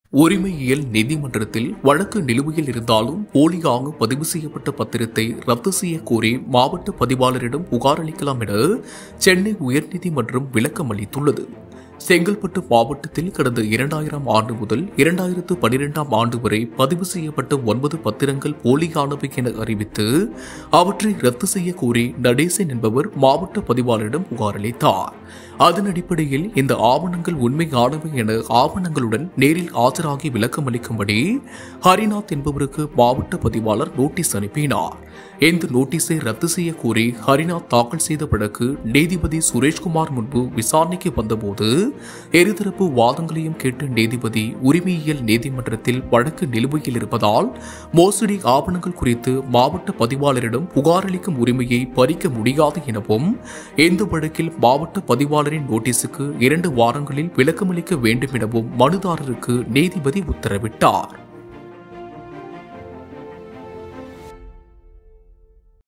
உரிமையியல் நீதிமன்றத்தில் வழக்கு நிலுவையில் இருந்தாலும் போலியாக பதிவு செய்யப்பட்ட பத்திரத்தை ரத்து செய்ய கோரி மாவட்ட பதிவாளரிடம் புகார் அளிக்கலாம் என சென்னை உயர்நீதிமன்றம் விளக்கம் அளித்துள்ளது செங்கல்பட்டு மாவட்டத்தில் கடந்த இரண்டாயிரம் ஆண்டு முதல் இரண்டாயிரத்து பனிரெண்டாம் ஆண்டு வரை பதிவு செய்யப்பட்ட ஒன்பது பத்திரங்கள் போலியானவை என அறிவித்து அவற்றை ரத்து செய்ய கோரி நடேசன் என்பவர் மாவட்ட பதிவாளரிடம் புகார் அளித்தார் அதன் அடிப்படையில் இந்த ஆவணங்கள் உண்மையானவை என ஆவணங்களுடன் நேரில் ஆஜராகி விளக்கம் அளிக்கும்படி ஹரிநாத் என்பவருக்கு மாவட்ட பதிவாளர் நோட்டீஸ் அனுப்பினார் இந்த நோட்டீஸை ரத்து செய்ய கோரி ஹரிநாத் தாக்கல் செய்த வழக்கு நீதிபதி சுரேஷ்குமார் முன்பு விசாரணைக்கு வந்தபோது இருதரப்பு வாதங்களையும் கேட்ட நீதிபதி உரிமையியல் நீதிமன்றத்தில் வழக்கு நிலுவையில் இருப்பதால் மோசடி ஆவணங்கள் குறித்து மாவட்ட பதிவாளரிடம் புகார் அளிக்கும் உரிமையை பறிக்க முடியாது எனவும் இந்த வழக்கில் மாவட்ட பதிவாளரின் நோட்டீஸுக்கு இரண்டு வாரங்களில் விளக்கமளிக்க வேண்டும் எனவும் மனுதாரருக்கு நீதிபதி உத்தரவிட்டார்